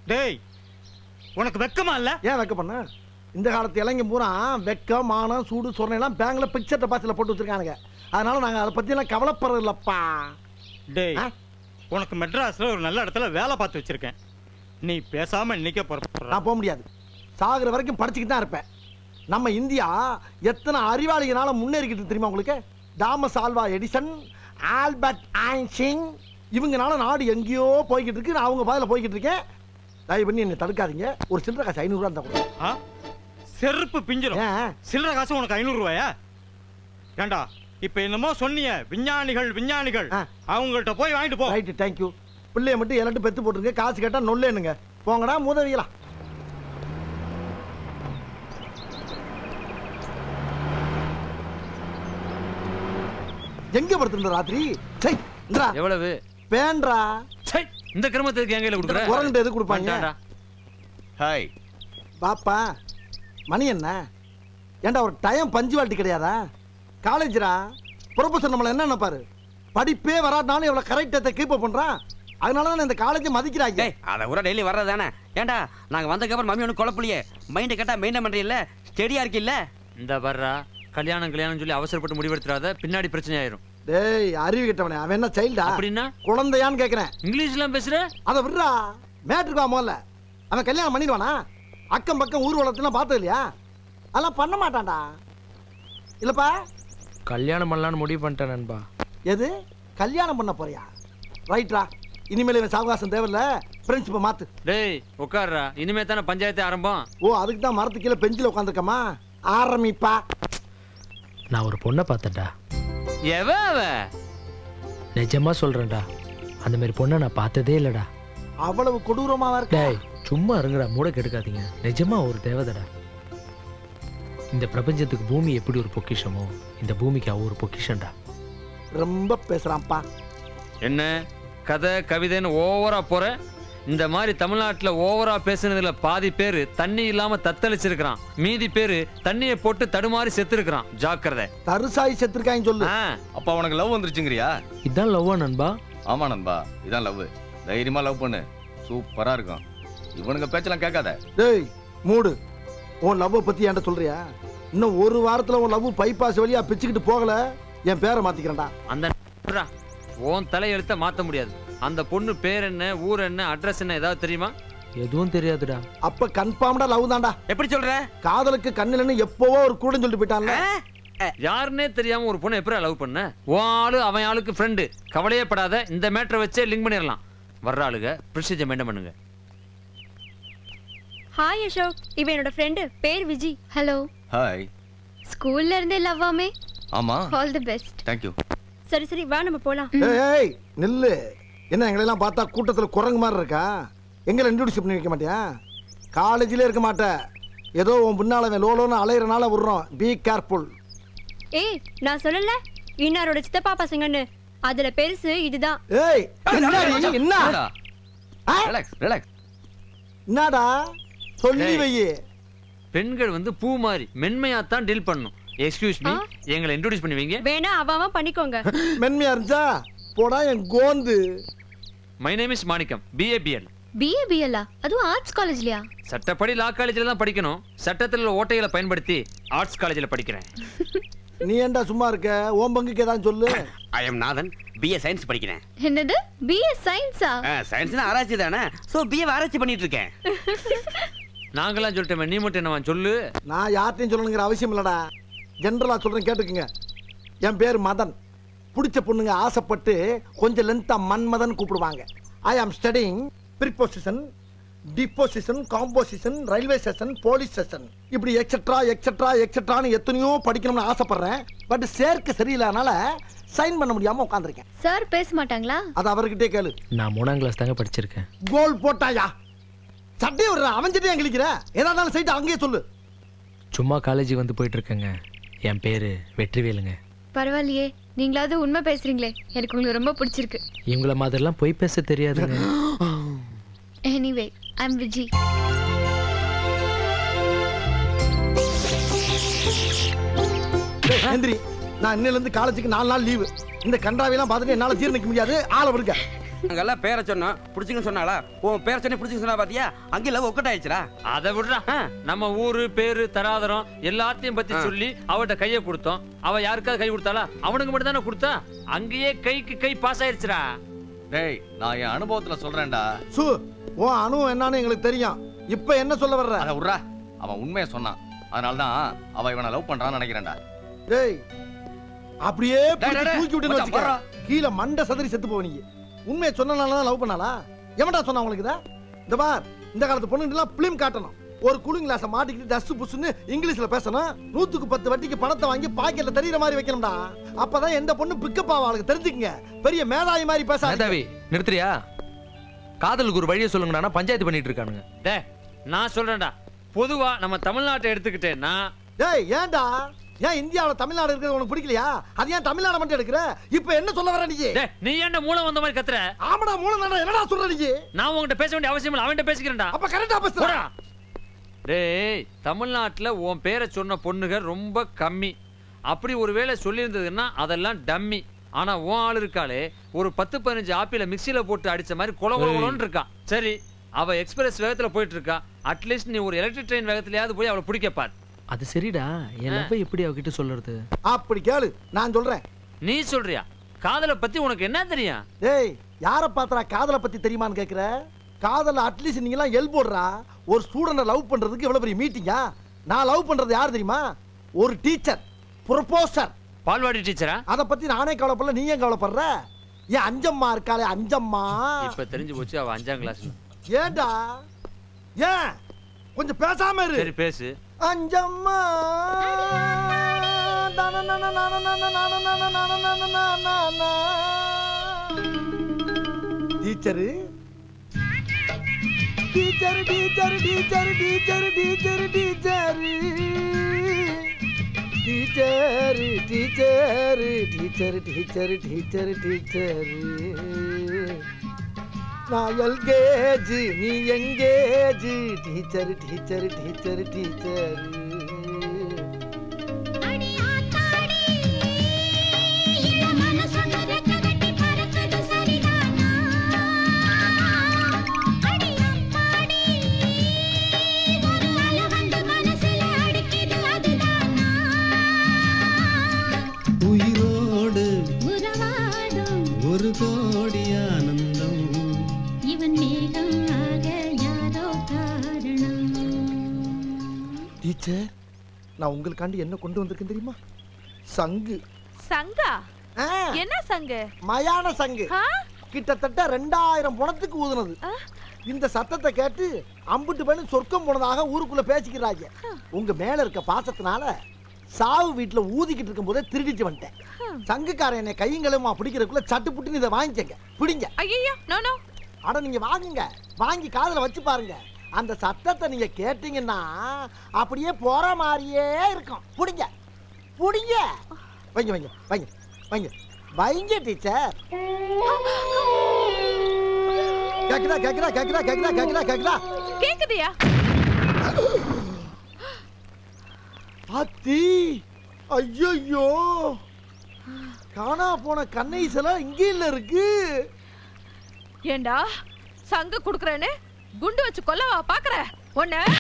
டேய் உனக்கு வெக்கமா இல்ல ஏன் வெக்க பண்ண இந்த காலத்து இளைஞ பூரா வெக்கம் மானம் சூடு சொரணை எல்லாம் பேங்க்ல பிக்சர் டெபாசிட்ல போட்டு வச்சிருக்கானுங்க அதனால நாங்க அதை பத்தி எல்லாம் கவலைப்படுறது இல்லப்பா டேய் ஆ? உனக்கு மெட்ராஸ்ல ஒரு நல்ல இடத்துல வேலை பார்த்து வச்சிருக்கேன் நீ பேசாம இன்னைக்கே புறப்படுற நான் போக முடியாது சாகுற வரைக்கும் படிச்சுக்கிட்டு தான் இருப்பேன் நம்ம இந்தியா எத்தனை அறிவாளிகளால முன்னேறிக்கிட்டு இருக்கு தெரியுமா உங்களுக்கு Thomas Alva Edison Albert Einstein இவங்கனால நாடு எங்கேயோ போய்கிட்டு இருக்கு நான் அவங்க பாதையில் போய்கிட்டு இருக்கேன் தயவு பண்ணி என்னை தடுக்காதீங்க ஒரு சில்லறை காசு ஐநூறுரூவா இருந்தால் கூட ஆ? செருப்பு பிஞ்சிரும் ஏன் சில்லற காசு உனக்கு ஐநூறு ரூபாயா ஏண்டா இப்ப என்னமோ சொன்னீங்க விஞ்ஞானிகள் விஞ்ஞானிகள் ஆ. அவங்கள்ட்ட போய் வாங்கிட்டு போ ரைட்டு தேங்க்யூ பிள்ளைய மட்டும் எல்லாட்டும் பெத்து போட்டுருங்க காசு கேட்டால் நொல்லேனுங்க போங்கடா மூதவிகளா எங்க படுத்திருந்த ராத்திரி சை இந்தா எவ்வளவு பேன்றா ச்சை, இந்த கிரமத்துக்கு என் கையில கொடுக்குற குரங்கிட்ட எது கொடுப்பாங்க வந்துட்டான்டா. ஹாய் பாப்பா மணி என்ன ஏன்டா ஒரு டைம் பஞ்சுவாலிட்டி கிடையாதா காலேஜ்ரா ப்ரொஃபஸர் நம்மளை என்ன நினைப்பாரு படிப்பே வராதனாலும் இவ்வளோ கரெக்டத்தை கீப் பண்றான் அதனால தான் இந்த காலேஜை மதிக்கிறாங்க டேய் அதை கூட டெய்லி வர்றதானே ஏன்டா நாங்க வந்ததுக்கப்புறம் மம்மி ஒன்றும் குழப்பலையே மைண்டை கேட்டா மெயின்டைன் பண்றீல்ல ஸ்டெடியா இருக்கில்ல இந்த வர்றா கல்யாணம் கல்யாணம் சொல்லி அவசரப்பட்டு முடிவெடுத்துறாத பின்னாடி பிரச்சனை ஆயிரும் டேய் அறிவு கிட்டவனே அவன் என்ன சைல்டா அப்படின்னா குழந்தையான்னு கேட்குறேன் இங்கிலீஷ்லாம் பேசுற அதை விடுறா மேட்ருக்கு வா முதல்ல அவன் கல்யாணம் பண்ணிடுவானா அக்கம் பக்கம் ஊர் வளர்த்துலாம் பார்த்தது இல்லையா அதெல்லாம் பண்ண மாட்டான்டா இல்லப்பா கல்யாணம் பண்ணலான்னு முடிவு பண்ணிட்டேன் நண்பா எது கல்யாணம் பண்ண போறியா ரைட்ரா இனிமேல் இவன் சாவகாசம் தேவையில்ல ஃப்ரெண்ட்ஷிப்பை மாத்து டேய் உட்கார்றா இனிமே தானே பஞ்சாயத்து ஆரம்பம் ஓ அதுக்கு தான் மரத்து கீழே பெஞ்சில் உட்காந்துருக்கமா ஆரம்பிப்பா நான் ஒரு பொண்ணை பார்த்தேன்டா எவ அவ நிஜமா சொல்றேன்டா அந்த மாதிரி பொண்ணை நான் பார்த்ததே இல்லடா அவ்வளவு கொடூரமாவா இருக்க டேய் சும்மா இருங்கடா மூட கெடுக்காதீங்க நிஜமா ஒரு தேவதடா இந்த பிரபஞ்சத்துக்கு பூமி எப்படி ஒரு பொக்கிஷமோ இந்த பூமிக்கு அவ ஒரு பொக்கிஷம்டா ரொம்ப பேசுறான்ப்பா என்ன கதை கவிதைன்னு ஓவரா போற இந்த மாதிரி தமிழ்நாட்டுல ஓவரா பேசுனதுல பாதி பேரு தண்ணி இல்லாம தத்தளிச்சிருக்கிறான் மீதி பேரு தண்ணியை போட்டு தடுமாறி செத்துருக்கிறான் ஜாக்கிரதை தருசாய் செத்துருக்காங்க சொல்லு ஆ, அப்ப உனக்கு லவ் வந்துருச்சுங்கறியா இதான் லவ்வா நண்பா ஆமா நண்பா இதான் லவ் தைரியமா லவ் பண்ணு சூப்பரா இருக்கும் இவனுங்க பேச்செல்லாம் கேட்காத டேய் மூடு உன் லவ்வை பத்தி என்கிட்ட சொல்றியா இன்னும் ஒரு வாரத்துல உன் லவ் பைபாஸ் வழியா பிச்சுக்கிட்டு போகல என் பேரை மாத்திக்கிறேன்டா அந்த விட்றா. உன் தலையெழுத்த மாத்த முடியாது அந்த பொண்ணு பேர் என்ன ஊர் என்ன அட்ரஸ் என்ன ஏதாவது தெரியுமா எதுவும் தெரியாதுடா அப்ப கன்ஃபார்ம்டா லவ் தான்டா எப்படி சொல்ற காதலுக்கு கண்ணிலன்னு எப்பவோ ஒரு கூடன்னு சொல்லிட்டு போயிட்டான்ல யாருன்னே தெரியாம ஒரு பொண்ணை எப்படி லவ் பண்ண உன் ஆளு அவன் ஆளுக்கு ஃப்ரெண்டு கவலையே படாத இந்த மேட்டரை வச்சே லிங்க் பண்ணிடலாம் வர்ற ஆளுங்க ப்ரிசிஜை மெயின்டைன் பண்ணுங்க ஹாய் அசோக் இவன் என்னோட ஃப்ரெண்டு பேர் விஜி ஹலோ ஹாய் ஸ்கூல்ல இருந்தே லவ்வாமே ஆமா ஆல் தி பெஸ்ட் தேங்க்யூ சரி சரி வா நம்ம போலாம் ஏய், ஏய் நில்லு என்ன எங்களெல்லாம் பார்த்தா கூட்டத்துல குரங்கு மாதிரி இருக்கா எங்களை இன்ட்ரோடியூஸ் பண்ணி வைக்க மாட்டியா காலேஜிலே இருக்க மாட்டேன் ஏதோ உன் பின்னால அவன் லோலோன்னு அலையிறனால விடுறோம் பி கேர்ஃபுல் ஏய் நான் சொல்லல இன்னாரோட சித்தப்பா பசங்கன்னு அதுல பெருசு இதுதான் ஏய் என்னடி என்ன ஆ? ரிலாக்ஸ் ரிலாக்ஸ் என்னடா சொல்லி ஏய். வை பெண்கள் வந்து பூ மாதிரி மென்மையா தான் டீல் பண்ணும் எக்ஸ்கியூஸ் மீ எங்களை இன்ட்ரோடியூஸ் பண்ணி வைங்க வேணா அவன் அவன் பண்ணிக்கோங்க மென்மையா இருந்துச்சா போடா என் கோந்து my name is Manickam BA BL BA பிஎல்லா அதுவும் ஆர்ட்ஸ் காலேஜ்லயா சட்டப்படி லா காலேஜில் தான் படிக்கணும் சட்டத்தில் உள்ள ஓட்டைகளை பயன்படுத்தி ஆர்ட்ஸ் காலேஜில் படிக்கிறேன் நீ ஏன்டா சும்மா இருக்க ஓம் பங்குக்கு ஏதாவது சொல்லு I am Nathan BA science படிக்கிறேன் என்னது பிஏ சயின்ஸா சயின்ஸ்னா ஆராய்ச்சி தானே ஸோ பிஏ ஆராய்ச்சி பண்ணிட்டு இருக்கேன் நாங்களாம் சொல்லிட்டோமே நீ மட்டும் என்னவா சொல்லு நான் யார்ட்டையும் சொல்லணுங்கிற அவசியம் இல்லடா ஜென்ரலா சொல்றேன் கேட்டுக்குங்க என் பேர் மதன் பிடிச்ச பொண்ணுங்க ஆசைப்பட்டு கொஞ்சம் லென்த்தா மன்மதன் கூப்பிடுவாங்க I am studying preposition deposition composition railway station police station இப்படி எக்ஸெட்ரா எக்ஸெட்ரா எக்ஸெட்ரான்னு எத்தனையோ படிக்கணும்னு ஆசைப்படுறேன் பட் சேர்க்க சரியில்லாதனால சைன் பண்ண முடியாம உட்காந்துருக்கேன் சார் பேச மாட்டாங்களா அது அவர்கிட்டே கேளு நான் மூணாம் கிளாஸ் தாங்க படிச்சிருக்கேன் கோல் போட்டாயா சட்டையை விடுற அவன் சட்டையை கிழிக்கிற ஏதா இருந்தாலும் சைட்டு அங்கேயே சொல்லு சும்மா காலேஜுக்கு வந்து போயிட்டு இருக்கேங்க என் பேரு வெற்றிவேலுங்க பரவாயில்லையே நீங்களாவது உண்மை பேசுறீங்களே எனக்கு உங்களுக்கு ரொம்ப பிடிச்சிருக்கு இவங்கள மாதிரிலாம் பொய் பேச தெரியாதுங்க எனிவே ஐம் விஜி டேய், எந்திரி நான் இன்னையில இருந்து காலேஜுக்கு நாலு நாள் லீவு இந்த கண்டாவையெல்லாம் பார்த்துட்டு என்னால ஜீரணிக்க முடியாது ஆளை விடுங்க அங்கெல்லாம் பேரை சொன்னோம் பிடிச்சிங்கன்னு சொன்னாளா உன் பேரை சொன்னி பிடிச்சிங்க சொன்னா பாத்தியா அங்கே லவ் ஒக்கட் ஆயிடுச்சுடா அதை விடுறா ஆ. நம்ம ஊரு பேரு தராதரம் எல்லாத்தையும் பத்தி ஆ. சொல்லி அவட்ட கைய கொடுத்தோம் அவ யாருக்காவது கை கொடுத்தாளா அவனுக்கு மட்டும் தானே கொடுத்தா அங்கேயே கைக்கு கை பாஸ் ஆயிருச்சுடா டேய் நான் என் அனுபவத்துல சொல்றேன்டா சு உன் அணுவும் என்னன்னு எங்களுக்கு தெரியும் இப்ப என்ன சொல்ல வர்ற அத விட்றா அவன் உண்மையை சொன்னான் அதனால தான் அவ இவனை லவ் பண்றான்னு நினைக்கிறேன்டா டேய் அப்படியே டேய், பிடிச்சு டேய், தூக்கி விட்டுன்னு மச்சான், வச்சுக்க போடுறா. கீழே மண்டை சதுரி செத்து போவ நீ உண்மையை சொன்னனால தான் லவ் பண்ணாளா எவன்டா சொன்னா உங்களுக்கு இத இந்த பார் இந்த காலத்து பொண்ணுங்கலாம் பிலிம் காட்டணும் ஒரு கூலிங் கிளாஸை மாட்டிக்கிட்டு டஸ்ட் புஷ்னு இங்கிலீஷ்ல பேசணும் நூத்துக்கு பத்து வட்டிக்கு பணத்தை வாங்கி பாக்கெட்ல தெரியற மாதிரி வைக்கணும்டா அப்பதான் எந்த பொண்ணு பிக்கப் ஆவாளுக்கு தெரிஞ்சுக்கங்க பெரிய மேதாவி மாதிரி பேசாதீங்க மேதாவி நிறுத்துறியா காதலுக்கு ஒரு வழியை சொல்லுங்கண்ணா பஞ்சாயத்து பண்ணிட்டு இருக்கானுங்க டே நான் சொல்றேன்டா பொதுவா நம்ம தமிழ்நாட்டை எடுத்துக்கிட்டேன்னா டேய் ஏன்டா ஏன் இந்தியாவுல தமிழ்நாடு இருக்கிறது உனக்கு பிடிக்கலையா அது ஏன் தமிழ்நாடு மட்டும் எடுக்கிற இப்ப என்ன சொல்ல வர நீ டே நீ ஏன்டா மூளை வந்த மாதிரி கத்துற ஆமாடா மூலம் என்னடா சொல்ற நீ நான் உன்கிட்ட பேச வேண்டிய அவசியம் இல்லை அவன்கிட்ட பேசிக்கிறேன்டா அப்ப கரெக்டா பேசுற போடா. டேய் தமிழ்நாட்டுல உன் பேரை சொன்ன பொண்ணுங்க ரொம்ப கம்மி அப்படி ஒருவேளை சொல்லியிருந்ததுன்னா அதெல்லாம் டம்மி ஆனா உன் ஆள் இருக்காளே ஒரு பத்து பதினஞ்சு ஆப்பிள மிக்சியில போட்டு அடிச்ச மாதிரி கொல கொல கொலன்னு இருக்கான் சரி அவ எக்ஸ்பிரஸ் வேகத்துல போயிட்டு இருக்கா அட்லீஸ்ட் நீ ஒரு எலக்ட்ரிக் ட்ரெயின் வேகத்திலயாவது போய் அவளை பிடிக்க பார் அது சரிடா என் லவ்வை எப்படி அவகிட்ட சொல்றது அப்படி கேளு நான் சொல்றேன் நீ சொல்றியா காதலை பத்தி உனக்கு என்ன தெரியும் டேய் யார பாத்தரா காதலை பத்தி தெரியுமான்னு கேக்குற காதல அட்லீஸ்ட் நீங்க எல்லாம் எல் போடுறா ஒரு ஸ்டூடெண்ட லவ் பண்றதுக்கு எவ்வளவு பெரிய மீட்டிங்கா நான் லவ் பண்றது யார் தெரியுமா ஒரு டீச்சர் ப்ரொபோசர் பால்வாடி டீச்சரா அத பத்தி நானே கவலைப்படல நீ ஏன் கவலைப்படுற ஏன் அஞ்சம்மா இருக்காளே அஞ்சம்மா இப்ப தெரிஞ்சு போச்சு அவ அஞ்சாம் கிளாஸ் ஏன்டா ஏன் கொஞ்சம் பேசாம இரு சரி பேசு Anjamma teacher teacher teacher teacher teacher teacher teacher teacher teacher teacher teacher teacher teacher நான் எல்கேஜி நீ எங்கேஜி டீச்சர் டீச்சர் டீச்சர் டீச்சர் உயிரோடு ஒரு கோடி ஆனந்தம் இவன் மேகம் ஆக யாரோ காரணம் டீச்சர் நான் உங்களுக்காண்டி என்ன கொண்டு வந்திருக்கேன் தெரியுமா சங்கு சங்கா ஆ, என்ன சங்கு மயான சங்கு ஆ? கிட்டத்தட்ட ரெண்டாயிரம் பணத்துக்கு ஊதுனது இந்த சத்தத்தை கேட்டு அம்புட்டு பண்ணி சொர்க்கம் போனதாக ஊருக்குள்ள பேசிக்கிறாங்க உங்க மேல இருக்க பாசத்தினால சாவு வீட்டுல ஊதிக்கிட்டு இருக்கும் போதே திருடிட்டு வந்துட்டேன் சங்குக்காரன் என்னை கையங்களுமா பிடிக்கிறதுக்குள்ள சட்டு புட்டுன்னு இதை வாங்கிக்கங்க பிடிங்க ஐயோ நோ நோ அட நீங்க வாங்குங்க வாங்கி காதுல வச்சு பாருங்க அந்த சத்தத்தை நீங்க கேட்டீங்கன்னா அப்படியே போற மாதிரியே இருக்கும் புடிங்க புடிங்க வைங்க வைங்க வைங்க வைங்க வைங்க டீச்சர் கேக்குதா கேக்குதா கேக்குதா கேக்குதா கேக்குதா கேக்குதா கேக்குதியா அத்தி ஐயோ காணா போன கண்ணை சில இங்கே இல்ல இருக்கு ஏண்டா சங்கு குடுக்கறேன்னு குண்டு வச்சு கொல்லவா பாக்குற உன்ன